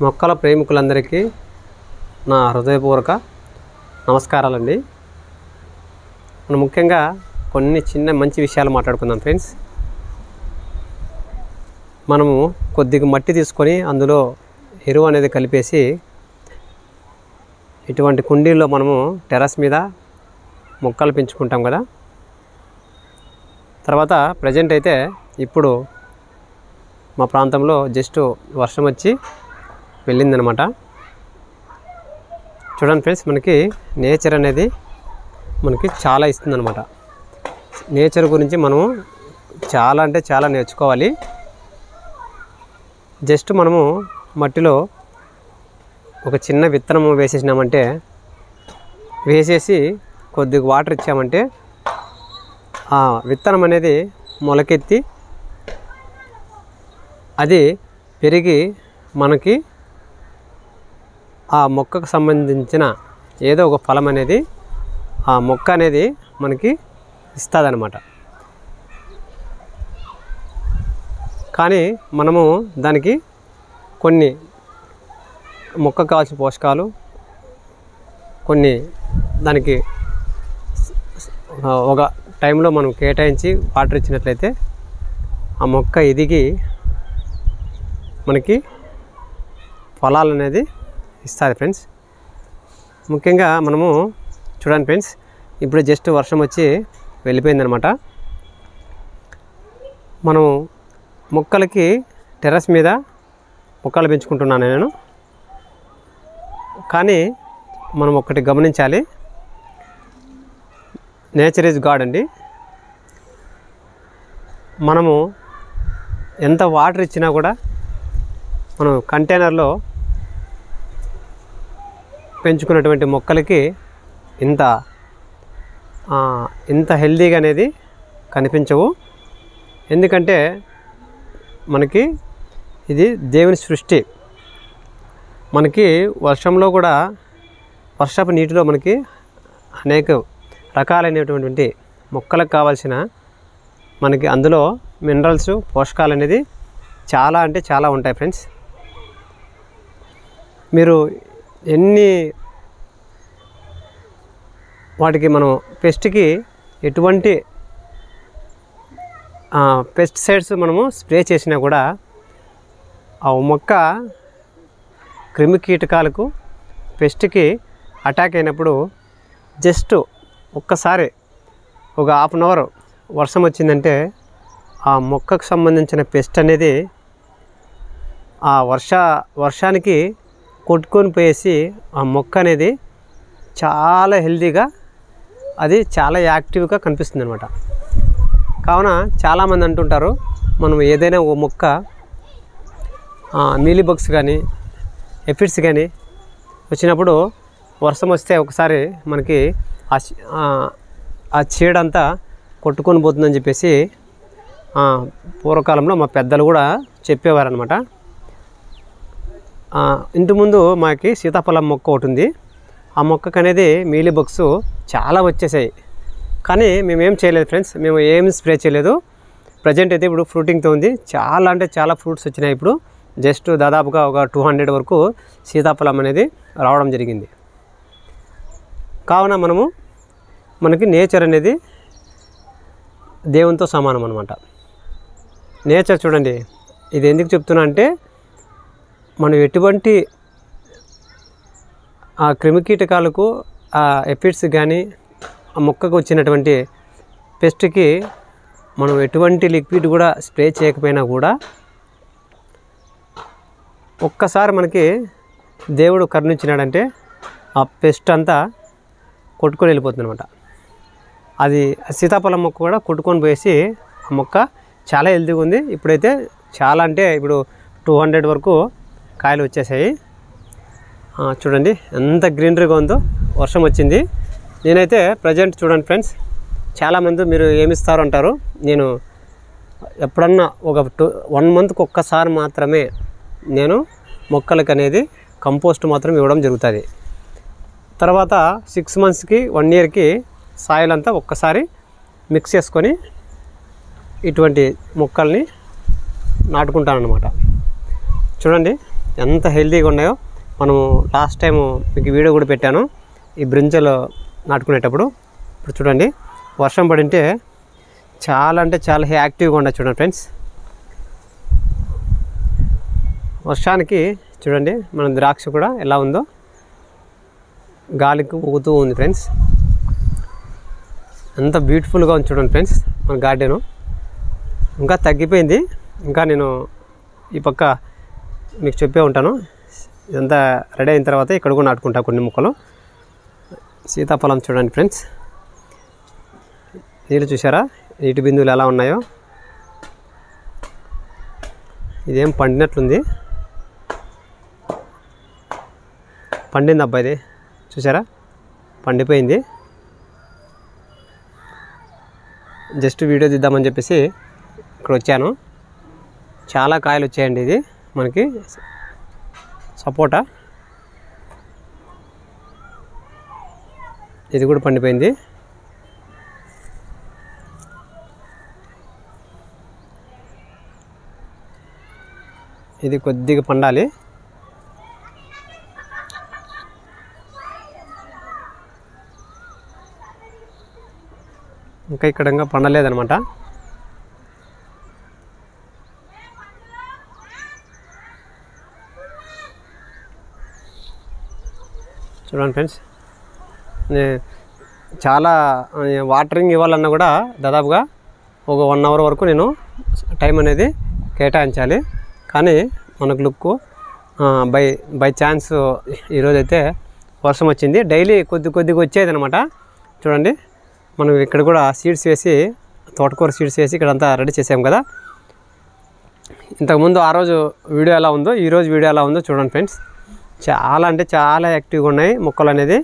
మొక్కల ప్రేమికులందరికీ నా హృదయపూర్వక నమస్కారాలండి మనం ముఖ్యంగా కొన్ని చిన్న మంచి విషయాలు మాట్లాడుకుందాం ఫ్రెండ్స్ మనము కొద్దిగా మట్టి తీసుకొని అందులో ఎరువు అనేది కలిపేసి ఇటువంటి కుండీల్లో మనము టెర్రస్ మీద మొక్కలు పెంచుకుంటాం కదా తర్వాత ప్రజెంట్ అయితే ఇప్పుడు మా ప్రాంతంలో జస్ట్ వర్షం వచ్చి వెళ్ళిందనమాట చూడండి ఫ్రెండ్స్ మనకి నేచర్ అనేది మనకి చాలా ఇస్తుందన్నమాట నేచర్ గురించి మనము చాలా అంటే చాలా నేర్చుకోవాలి జస్ట్ మనము మట్టిలో ఒక చిన్న విత్తనం వేసేసినామంటే వేసేసి కొద్దిగా వాటర్ ఇచ్చామంటే ఆ విత్తనం అనేది మొలకెత్తి అది పెరిగి మనకి ఆ మొక్కకు సంబంధించిన ఏదో ఒక ఫలం అనేది ఆ మొక్క అనేది మనకి ఇస్తుందన్నమాట కానీ మనము దానికి కొన్ని మొక్కకు కావాల్సిన పోషకాలు కొన్ని దానికి ఆ, ఒక టైంలో మనం కేటాయించి వాటర్ ఇచ్చినట్లయితే ఆ మొక్క ఎదిగి మనకి ఫలాలు అనేది ఇస్తుంది ఫ్రెండ్స్ ముఖ్యంగా మనము చూడండి ఫ్రెండ్స్ ఇప్పుడు జస్ట్ వర్షం వచ్చి వెళ్ళిపోయిందనమాట మనం మొక్కలకి టెర్రస్ మీద మొక్కలు పెంచుకుంటున్నాను నేను కానీ మనం ఒక్కటి గమనించాలి నేచర్ ఈజ్ గాడ్ అండి మనము ఎంత వాటర్ ఇచ్చినా కూడా మనం కంటైనర్లో పెంచుకున్నటువంటి మొక్కలకి ఇంత ఆ, ఇంత హెల్దీగా అనేది కనిపించవు ఎందుకంటే మనకి ఇది దేవుని సృష్టి మనకి వర్షంలో కూడా వర్షపు నీటిలో మనకి అనేక రకాలైనటువంటి మొక్కలకు కావాల్సిన మనకి అందులో మినరల్స్ పోషకాలు అనేది చాలా అంటే చాలా ఉంటాయి ఫ్రెండ్స్ మీరు ఎన్ని వాటికి మనం పెస్ట్కి ఎటువంటి పెస్టిసైడ్స్ మనము స్ప్రే చేసినా కూడా ఆ మొక్క క్రిమి కీటకాలకు పెస్ట్కి అటాక్ అయినప్పుడు జస్ట్ ఒక్కసారి ఒక హాఫ్ అన్ అవర్ వర్షం వచ్చిందంటే ఆ మొక్కకు సంబంధించిన పెస్ట్ అనేది ఆ వర్ష వర్షానికి కొట్టుకొని పోయేసి ఆ మొక్క అనేది చాలా హెల్తీగా అది చాలా యాక్టివ్గా కనిపిస్తుంది అనమాట కావున చాలామంది అంటుంటారు మనం ఏదైనా ఒక మొక్క మీలీ బగ్స్ కానీ ఎఫిడ్స్ కానీ వచ్చినప్పుడు వర్షం వస్తే ఒకసారి మనకి ఆ చీ- ఆ- ఆ చీడంతా కొట్టుకొని పోతుందని చెప్పేసి ఆ, పూర్వకాలంలో మా పెద్దలు కూడా చెప్పేవారనమాట ఇంటి ముందు మాకి సీతాఫలం మొక్క ఒకటి ఉంది ఆ మొక్కకు అనేది మీలీ బగ్స్ చాలా వచ్చేసాయి కానీ మేమేం చేయలేదు ఫ్రెండ్స్ మేము ఏం స్ప్రే చేయలేదు ప్రజెంట్ అయితే ఇప్పుడు ఫ్రూటింగ్తో ఉంది చాలా అంటే చాలా ఫ్రూట్స్ వచ్చినాయి ఇప్పుడు జస్ట్ దాదాపుగా ఒక టూ హండ్రెడ్ వరకు సీతాఫలం అనేది రావడం జరిగింది కావున మనము మనకి నేచర్ అనేది దేవునితో సమానం అనమాట నేచర్ చూడండి ఇది ఎందుకు చెప్తున్నా అంటే మనం ఎటువంటి ఆ క్రిమికీటకాలకు ఆ ఎఫిడ్స్ కానీ ఆ మొక్కకు వచ్చినటువంటి పెస్ట్కి మనం ఎటువంటి లిక్విడ్ కూడా స్ప్రే చేయకపోయినా కూడా ఒక్కసారి మనకి దేవుడు కరుణించినాడంటే ఆ పెస్ట్ అంతా కొట్టుకొని వెళ్ళిపోతుంది అనమాట అది సీతాఫలం మొక్క కూడా కొట్టుకొని పోయేసి ఆ మొక్క చాలా హెల్తీగా ఉంది ఇప్పుడైతే చాలా అంటే ఇప్పుడు టూ హండ్రెడ్ వరకు కాయలు వచ్చేసాయి ఆ, చూడండి ఎంత గ్రీనరీగా ఉందో వర్షం వచ్చింది నేనైతే ప్రజెంట్ చూడండి ఫ్రెండ్స్ చాలామంది మీరు ఏమిస్తారు అంటారు నేను ఎప్పుడన్నా ఒక టూ వన్ మంత్కి ఒక్కసారి మాత్రమే నేను మొక్కలకు అనేది కంపోస్ట్ మాత్రం ఇవ్వడం జరుగుతుంది తర్వాత సిక్స్ మంత్స్కి వన్ ఇయర్కి సాయిల్ అంతా ఒక్కసారి మిక్స్ చేసుకొని ఇటువంటి మొక్కల్ని నాటుకుంటాను అనమాట చూడండి ఎంత హెల్తీగా ఉన్నాయో మనము లాస్ట్ టైం మీకు వీడియో కూడా పెట్టాను ఈ బ్రింజలు నాటుకునేటప్పుడు ఇప్పుడు చూడండి వర్షం పడింటే చాలా అంటే చాలా యాక్టివ్గా ఉన్నాయి చూడండి ఫ్రెండ్స్ వర్షానికి చూడండి మన ద్రాక్ష కూడా ఎలా ఉందో గాలికి ఊగుతూ ఉంది ఫ్రెండ్స్ ఎంత బ్యూటిఫుల్గా ఉంది చూడండి ఫ్రెండ్స్ మన గార్డెను ఇంకా తగ్గిపోయింది ఇంకా నేను ఈ పక్క మీకు చెప్పే ఉంటాను ఇదంతా రెడీ అయిన తర్వాత ఇక్కడ కూడా నాటుకుంటా కొన్ని మొక్కలు సీతాఫలం చూడండి ఫ్రెండ్స్ నీళ్ళు చూసారా నీటి బిందువులు ఎలా ఉన్నాయో ఇదేం పండినట్లుంది పండింది అబ్బాయి ఇది చూసారా పండిపోయింది జస్ట్ వీడియో తీద్దామని చెప్పేసి ఇక్కడ వచ్చాను చాలా కాయలు వచ్చాయండి ఇది మనకి సపోటా ఇది కూడా పండిపోయింది ఇది కొద్దిగా పండాలి ఇంకా ఇక్కడ ఇంకా పండలేదనమాట చూడండి ఫ్రెండ్స్ నే- చాలా ఆ, వాటరింగ్ ఇవ్వాలన్నా కూడా దాదాపుగా ఒక వన్ అవర్ వరకు నేను టైం అనేది కేటాయించాలి కానీ మనకు లుక్ బై బై ఛాన్స్ ఈరోజైతే వర్షం వచ్చింది డైలీ కొద్ది కొద్దిగా వచ్చేది అనమాట చూడండి మనం ఇక్కడ కూడా సీడ్స్ వేసి తోటకూర సీడ్స్ వేసి ఇక్కడంతా రెడీ చేసాం కదా ఇంతకుముందు ఆ రోజు వీడియో ఎలా ఉందో ఈరోజు వీడియో ఎలా ఉందో చూడండి ఫ్రెండ్స్ చాలా అంటే చాలా యాక్టివ్గా ఉన్నాయి మొక్కలు అనేది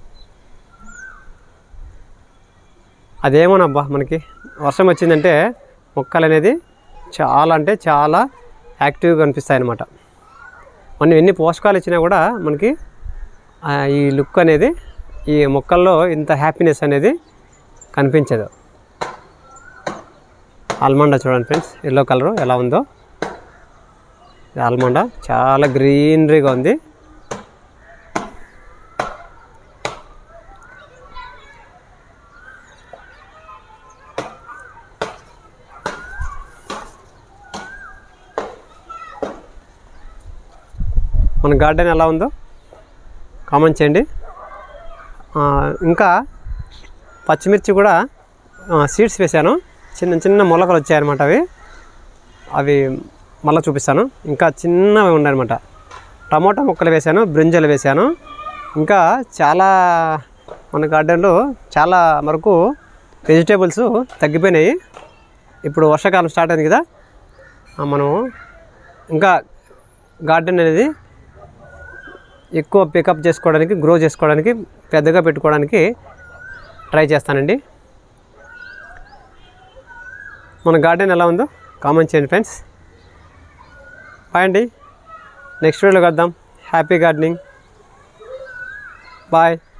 అదేమోనబ్బా మనకి వర్షం వచ్చిందంటే మొక్కలు అనేది చాలా అంటే చాలా యాక్టివ్గా కనిపిస్తాయి అన్నమాట మనం ఎన్ని పోషకాలు ఇచ్చినా కూడా మనకి ఆ, ఈ లుక్ అనేది ఈ మొక్కల్లో ఇంత హ్యాపీనెస్ అనేది కనిపించదు ఆల్మండా చూడండి ఫ్రెండ్స్ ఎల్లో కలర్ ఎలా ఉందో ఇది ఆల్మండా చాలా గ్రీనరీగా ఉంది మన గార్డెన్ ఎలా ఉందో కామెంట్ చేయండి ఆ, ఇంకా పచ్చిమిర్చి కూడా సీడ్స్ వేశాను చిన్న చిన్న మొలకలు వచ్చాయన్నమాట అవి అవి మళ్ళీ చూపిస్తాను ఇంకా చిన్నవి ఉన్నాయన్నమాట టమోటా మొక్కలు వేశాను బ్రింజలు వేశాను ఇంకా చాలా మన గార్డెన్లో చాలా వరకు వెజిటేబుల్స్ తగ్గిపోయినాయి ఇప్పుడు వర్షాకాలం స్టార్ట్ అయింది కదా ఆ, మనం ఇంకా గార్డెన్ అనేది ఎక్కువ పికప్ చేసుకోవడానికి గ్రో చేసుకోవడానికి పెద్దగా పెట్టుకోవడానికి ట్రై చేస్తానండి మన గార్డెన్ ఎలా ఉందో కామెంట్ చేయండి ఫ్రెండ్స్ బాయ్ అండి నెక్స్ట్ వీడియోలో కలుద్దాం హ్యాపీ గార్డెనింగ్ బాయ్